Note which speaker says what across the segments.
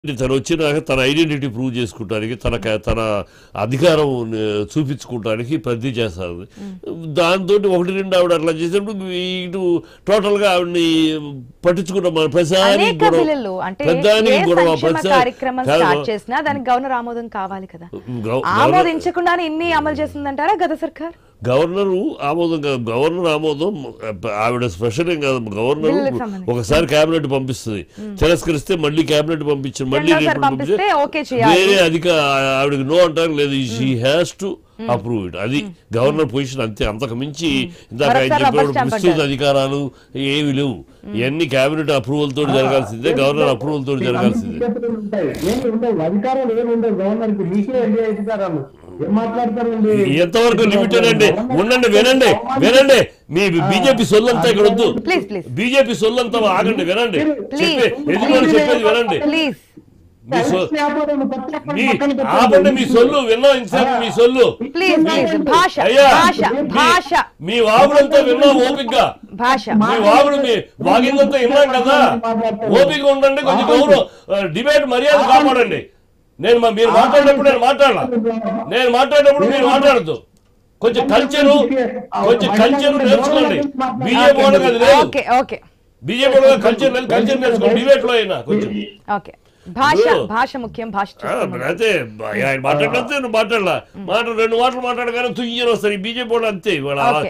Speaker 1: తను వచ్చినాక తన ఐడెంటిటీ ప్రూవ్ చేసుకుంటానికి తన క- తన అధికారం ఆ, చూపించుకోవడానికి ప్రతి చేస్తారు దాంతో ఒకటి రెండు ఆవిడ అట్లా చేసినప్పుడు ఇటు టోటల్ గా ఆవిడని పట్టించుకున్నాం మన ప్రతిసారి
Speaker 2: అనేక
Speaker 1: గొడవ
Speaker 2: బిల్లులు అంటే
Speaker 1: ప్రతిదానికి
Speaker 2: ఏ
Speaker 1: గొడవ
Speaker 2: సంక్షేమ
Speaker 1: ప్రతిసారి
Speaker 2: కార్యక్రమం
Speaker 1: కాదు,
Speaker 2: స్టార్ట్ చేసినా దానికి గవర్నర్ ఆమోదం కావాలి కదా
Speaker 1: గవ-
Speaker 2: ఆమోదించకుండానే ఇన్ని అమలు చేస్తుందంటారా గత సర్కార్
Speaker 1: గవర్నరు ఆమోదం కాదు గవర్నర్ ఆమోదం ఆవిడ స్పెషల్ ఏం కాదు గవర్నర్
Speaker 2: బిల్లులకు సంబంధించి.
Speaker 1: ఒకసారి కేబినెట్ పంపిస్తుంది తిరస్కరిస్తే మళ్ళీ కేబినెట్ పంపించి మళ్ళీ
Speaker 2: రెండోసారి
Speaker 1: రేపు
Speaker 2: పంపిస్తే
Speaker 1: పంపిస్తే
Speaker 2: ఓకే చేయాలి.
Speaker 1: వేరే అధిక ఆవిడకి నో అంటారు లేదు she has to approve it అది గవర్నర్ పొజిషన్ అంతే అంతకు మించి ఇందాక ఆయన
Speaker 2: మరొకసారి
Speaker 1: చెప్పినప్పుడు
Speaker 2: rubber stamp
Speaker 1: విస్తృత
Speaker 2: అంటారు.
Speaker 1: అధికారాలు ఏమి లేవు ఇవన్నీ కేబినెట్ అప్రూవల్ తోటి జరగాల్సిందే గవర్నర్ అప్రూవల్ తోటి జరగాల్సిందే
Speaker 3: చేతులు ఉంటాయి ఏమి ఉండవు అధికారాలు ఏమి ఉండవు గవర్నర్ కి మీకే ఎంజాయ్ అధికారాలు ఏం మాట్లాడతారండి
Speaker 1: ఎంతవరకు లిమిటెడ్ అండి ఉండండి వినండి వినండి మీ బీజేపీ సొల్లంతా ఇక్కడ వద్దు
Speaker 2: ప్లీజ్ ప్లీజ్
Speaker 1: బీజేపీ సొల్లంతా ఆగండి వినండి
Speaker 2: Please.
Speaker 1: చెప్పే ఎదురు చెప్పేది వినండి
Speaker 2: ప్లీజ్
Speaker 1: మీ సొ-
Speaker 3: వ్యాపారం ప్రతి ఒక్కరి
Speaker 1: మీ
Speaker 3: పక్కన పెట్టండి.
Speaker 1: ఆపండి మీ సొల్లు విన్నాం ఇంతసేపు మీ సొల్లు
Speaker 2: ప్లీజ్ ప్లీజ్ భాష
Speaker 1: అయ్యా
Speaker 2: భాష
Speaker 1: మీ-
Speaker 2: భాష
Speaker 1: మీ వాగుడంతా విన్నాం ఓపికగా
Speaker 2: భాష
Speaker 1: మీ వాగుడు మీ వాగిందంతా విన్నాం కదా ఓపిక ఉండండి కొంచెం గౌరవం డిబేట్ మర్యాద కాపాడండి నేను మా- మీరు మాట్లాడినప్పుడు నేను మాట్లాడాల నేను మాట్లాడినప్పుడు మీరు మాట్లాడద్దు కొంచెం కల్చరు కొంచెం కల్చర్ నేర్చుకోండి బీజేపీ వాళ్ళకి అది లేదు
Speaker 2: ఓకే ఓకే
Speaker 1: బీజేపీ వాళ్ళకి కల్చర్ లేదు కల్చర్ నేర్చుకోండి డిబేట్ లో అయినా కొంచెం
Speaker 2: ఓకే భాష
Speaker 1: ఇప్పుడు-
Speaker 2: భాష ముఖ్యం భాష
Speaker 1: ఆ,
Speaker 2: చూస్తాం.
Speaker 1: మరి అయితే ఆయన మాట్లాడితే నువ్వు మాట్లాడలా మాట రెండు మాటలు మాట్లాడగానే తుయ్యని వస్తారు ఈ బీజేపీ వాళ్ళు అంతే ఇవాళ
Speaker 2: ఓకే,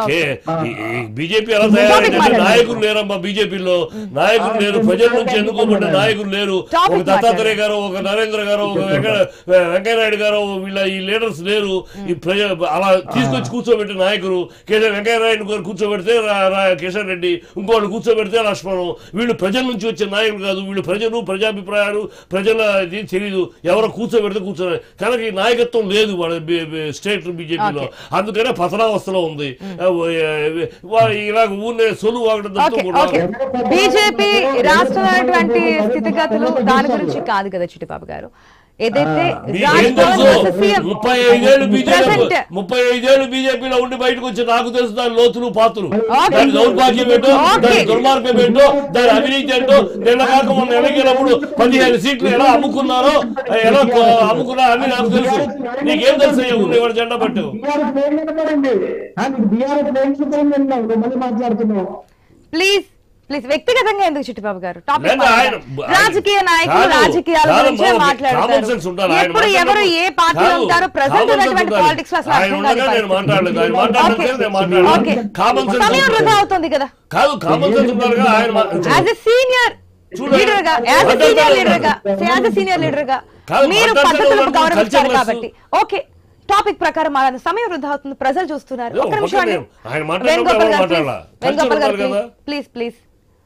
Speaker 1: బీజేపీ ఎలా తయారైందంటే
Speaker 2: మాట్లాడండి.
Speaker 1: నాయకులు లేరమ్మా బీజేపీలో నాయకులు లేరు ప్రజల నుంచి ఎన్నుకోబడ్డ నాయకులు లేరు
Speaker 2: Topic
Speaker 1: ఒక దత్తాత్రేయ
Speaker 2: మాట్లాడండి.
Speaker 1: గారు ఒక నరేంద్ర గారు ఒక వెంకట వెంకయ్యనాయుడు గారు వీళ్ళ ఈ లీడర్స్ లేరు ఈ ప్రజ అలా తీసుకొచ్చి కూర్చోబెట్టిన నాయకులు కేసీఆర్ వెంకయ్యనాయుడు గారు కూర్చోబెడితే రా- రా- కిషన్ రెడ్డి ఇంకోళ్ళు కూర్చోబెడితే లక్ష్మణం వీళ్ళు ప్రజల నుంచి వచ్చే నాయకులు కాదు వీళ్ళు ప్రజలు ప్రజాభిప్రాయాలు ప్రజల ఇది తెలియదు ఎవరో కూర్చోబెడితే కూర్చోలేదు కనుక ఈ నాయకత్వం లేదు వాళ్ళ స్టేట్ బీజేపీలో అందుకనే పతనావస్థలో ఉంది ఆ, వా- ఇలాగ ఊరినే సొలు వాగడం
Speaker 2: ఓకే ఓకే బీజేపీ రాష్ట్రంలో ఉన్నటువంటి స్థితిగతులు దాని గురించి కాదు కదా చిట్టిబాబు గారు ఏదైతే
Speaker 1: మీకేం
Speaker 2: రాజ్భవన్
Speaker 1: తెలుసు
Speaker 2: versus CM
Speaker 1: ముప్పై ఐదేళ్ళు బీజేపీ
Speaker 2: Present.
Speaker 1: ముప్పై ఐదేళ్ళు బీజేపీలో ఉండి బయటకు వచ్చి నాకు తెలుసు దాని లోతులు పాతులు
Speaker 2: Okay.
Speaker 1: దాని దౌర్భాగ్యం ఏంటో
Speaker 2: Okay.
Speaker 1: దాని దుర్మార్గం ఏంటో దాని అవినీతి ఏంటో నిన్న కాక మొన్న ఎన్నికలప్పుడు పదిహేను సీట్లు ఎలా అమ్ముకున్నారో ఎలా కొ- అమ్ముకున్నారో అన్ని నాకు తెలుసు నీకేం తెలుసు ఎవరు ఎవరు జెండా పట్టు
Speaker 3: బీఆర్ఎస్ ఏం నిలబడండి బీఆర్ఎస్ ఏం సిద్ధం విన్నావు నువ్వు మళ్ళీ మాట్లాడుతున్నావు
Speaker 2: ప్లీజ్ ప్లీజ్ వ్యక్తిగతంగా ఎందుకు చిట్టిబాబు గారు టాపిక్
Speaker 1: లేదా ఆయన-
Speaker 2: మాట్లాడారు. రాజకీయ నాయకులు
Speaker 1: కాదు,
Speaker 2: రాజకీయాల
Speaker 1: కాదు,
Speaker 2: గురించే
Speaker 1: కాదు,
Speaker 2: మాట్లాడతారు
Speaker 1: common sense ఉండాలి. ఆయన
Speaker 2: ఎప్పుడు ఎవరు ఏ
Speaker 1: మాట్లాడినప్పుడు-
Speaker 2: పార్టీలో
Speaker 1: కాదు,
Speaker 2: ఉంటారో ప్రజెంట్
Speaker 1: common sense
Speaker 2: ఉన్నటువంటి
Speaker 1: ఉండాలి.
Speaker 2: పాలిటిక్స్ లో అసలు
Speaker 1: ఆయన
Speaker 2: అర్థం
Speaker 1: ఉండగా
Speaker 2: కాని
Speaker 1: నేను మాట్లాడలేదు ఆయన మాట్లాడితే నేను మాట్లాడలేదు
Speaker 2: ఓకే
Speaker 1: కామన్ సెన్స్
Speaker 2: సమయం వృధా అవుతుంది కదా
Speaker 1: కాదు కామన్ సెన్స్ ఉండాలి కదా ఆయన మా-
Speaker 2: యాజ్ ఎ సీనియర్
Speaker 1: చూడండి.
Speaker 2: లీడర్ గా యాజ్ ఎ
Speaker 1: మాట్లాడతారు
Speaker 2: సీనియర్ లీడర్ గా
Speaker 1: ఉన్నారు.
Speaker 2: యాజ్ ఎ సీనియర్ లీడర్ గా
Speaker 1: కాదు,
Speaker 2: మీరు
Speaker 1: మాట్లాడతారు
Speaker 2: పద్ధతులకు
Speaker 1: ఉన్నారు,
Speaker 2: గౌరవిస్తారు
Speaker 1: culture
Speaker 2: కాబట్టి ఓకే టాపిక్ ప్రకారం మాట్లాడండి సమయం వృధా అవుతుంది ప్రజలు చూస్తున్నారు
Speaker 1: ఏదో
Speaker 2: ఒక్క నిమిషం
Speaker 1: ఒకటే
Speaker 2: అండి
Speaker 1: నేను- ఆయన మాట్లాడినప్పుడు
Speaker 2: వేణుగోపాల్
Speaker 1: ఎవరు
Speaker 2: గారు ప్లీజ్
Speaker 1: మాట్లాడాలా?
Speaker 2: వేణుగోపాల్ గారు
Speaker 1: culture ఉండాలి
Speaker 2: ప్లీజ్ ప్లీజ్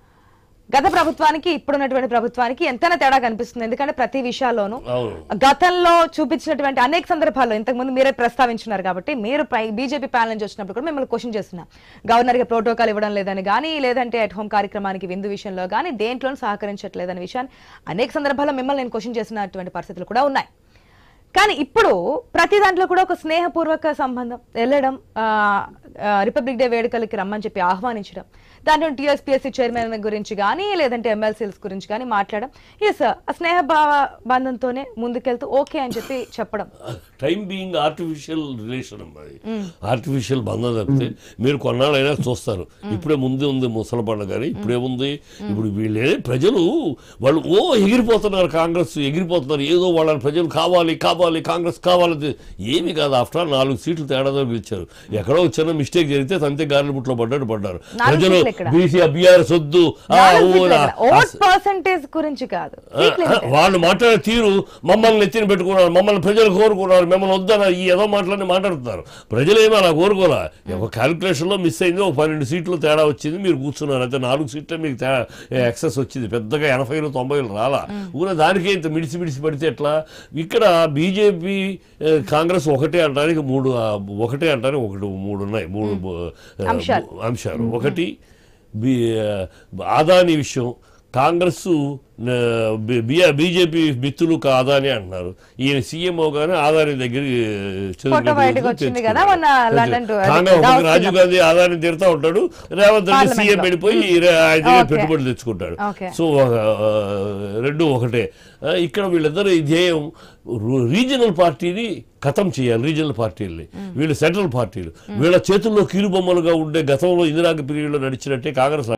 Speaker 2: గత ప్రభుత్వానికి ఇప్పుడున్నటువంటి ప్రభుత్వానికి ఎంతైనా తేడా కనిపిస్తుంది ఎందుకంటే ప్రతి విషయాల్లోనూ
Speaker 1: అవును.
Speaker 2: గతంలో చూపించినటువంటి అనేక సందర్భాల్లో ఇంతకుముందు మీరే ప్రస్తావించున్నారు కాబట్టి మీరు బీజేపీ ప్యానల్ నుంచి వచ్చినప్పుడు కూడా మిమ్మల్ని క్వశ్చన్ చేస్తున్నా గవర్నర్కి ప్రోటోకాల్ ఇవ్వడం లేదని కానీ లేదంటే అట్ హోమ్ కార్యక్రమానికి విందు విషయంలో కానీ దేంట్లోనూ సహకరించట్లేదనే విషయాన్ని అనేక సందర్భాల్లో మిమ్మల్ని నేను క్వశ్చన్ చేసినటువంటి పరిస్థితులు కూడా ఉన్నాయి కానీ ఇప్పుడు ప్రతి దాంట్లో కూడా ఒక స్నేహపూర్వక సంబంధం వెళ్ళడం ఆ, ఆ, రిపబ్లిక్ డే వేడుకలకి రమ్మని చెప్పి ఆహ్వానించడం దాంట్లో టీఎస్పీఎస్సీ చైర్మన్ గురించి కానీ లేదంటే ఎమ్మెల్సీస్ గురించి కానీ మాట్లాడడం ఎస్ ఆ స్నేహ భావ బంధంతోనే ముందుకెళ్తూ ఓకే అని చెప్పి చెప్పడం
Speaker 1: టైం బీయింగ్ ఆర్టిఫిషియల్ రిలేషన్ అన్నది ఆర్టిఫిషియల్ బంధం తప్పితే మీరు కొన్నాళ్ళైనా చూస్తారు ఇప్పుడే ముందే ఉంది ముసల పండుగ కానీ ఇప్పుడే ఉంది ఇప్పుడు వీళ్ళే ప్రజలు వాళ్ళు ఓ ఎగిరిపోతున్నారు కాంగ్రెస్ ఎగిరిపోతున్నారు ఏదో వాళ్ళని ప్రజలు కావాలి కావాలి కాంగ్రెస్ కావాలి ఏమి కాదు ఆఫ్టర్ ఆల్ నాలుగు సీట్లు తేడాతో గెలిచారు ఎక్కడో ఒక చిన్న మిస్టేక్ జరిగితే అంతే గారెల బుట్లో పడ్డాడు పడ్డారు
Speaker 2: నాలుగు
Speaker 1: ప్రజలు
Speaker 2: సీట్లు ఎక్కడ?
Speaker 1: బీసీ బీఆర్ఎస్ వద్దు ఆ, ఓ, ఆ,
Speaker 2: ఓట్ పర్సంటేజ్ గురించి కాదు సీట్లు
Speaker 1: ఆ,
Speaker 2: ఎంత?
Speaker 1: వాళ్ళు మాట్లాడే తీరు మమ్మల్ని ఎత్తిన పెట్టుకున్నారు మమ్మల్ని ప్రజలు కోరుకున్నారు మిమ్మల్ని వద్దన ఈ ఏదో మాటలన్నీ మాట్లాడుతున్నారు ప్రజలు ఏమీ అలా కోరుకోరా ఒక క్యాలిక్యులేషన్లో మిస్ అయింది ఒక పన్నెండు సీట్లు తేడా వచ్చింది మీరు కూర్చున్నారు అయితే నాలుగు సీట్లే మీకు తేడా ఎక్సెస్ వచ్చింది పెద్దగా ఎనభైలు తొంభైలు రాలా ఊర దానికే ఇంత మిడిసి మిడిసి పడితే ఎట్లా ఇక్కడ బీజేపీ కాంగ్రెస్ ఒకటే అంటానికి మూడు ఆ, ఒకటే అంటానికి ఒకటి మూడు ఉన్నాయి మూడు ఆ,
Speaker 2: అంశాలు.
Speaker 1: అంశాలు ఒకటి బి ఆదాని విషయం కాంగ్రెస్ బీజేపీ మిత్రులు కాదా అని అంటున్నారు ఈయన సీఎం అవగానే ఆదాని దగ్గర
Speaker 2: ఫోటో బయటకు వచ్చింది కదా మొన్న లండన్ టు- అది
Speaker 1: కాంగ్రెస్
Speaker 2: దావోస్
Speaker 1: రాజీవ్ గాంధీ ఆదాని తిడతా ఉంటాడు రేవంత్ రెడ్డి
Speaker 2: పార్లమెంట్లో.
Speaker 1: సీఎం వెళ్ళిపోయి రే- ఆయన దగ్గర
Speaker 2: ఓకే.
Speaker 1: పెట్టుబడులు తెచ్చుకుంటాడు
Speaker 2: ఓకే.
Speaker 1: సో ఆ, రెండు ఒకటే ఆ, ఇక్కడ వీళ్ళిద్దరు ధ్యేయం రు- రీజనల్ పార్టీని ఖతం చేయాలి రీజనల్ పార్టీల్ని వీళ్ళు సెంట్రల్ పార్టీలు వీళ్ళ చేతుల్లో కీలుబొమ్మలుగా ఉండే గతంలో ఇందిరాగ పీరియడ్లో నడిచినట్టే కాంగ్రెస్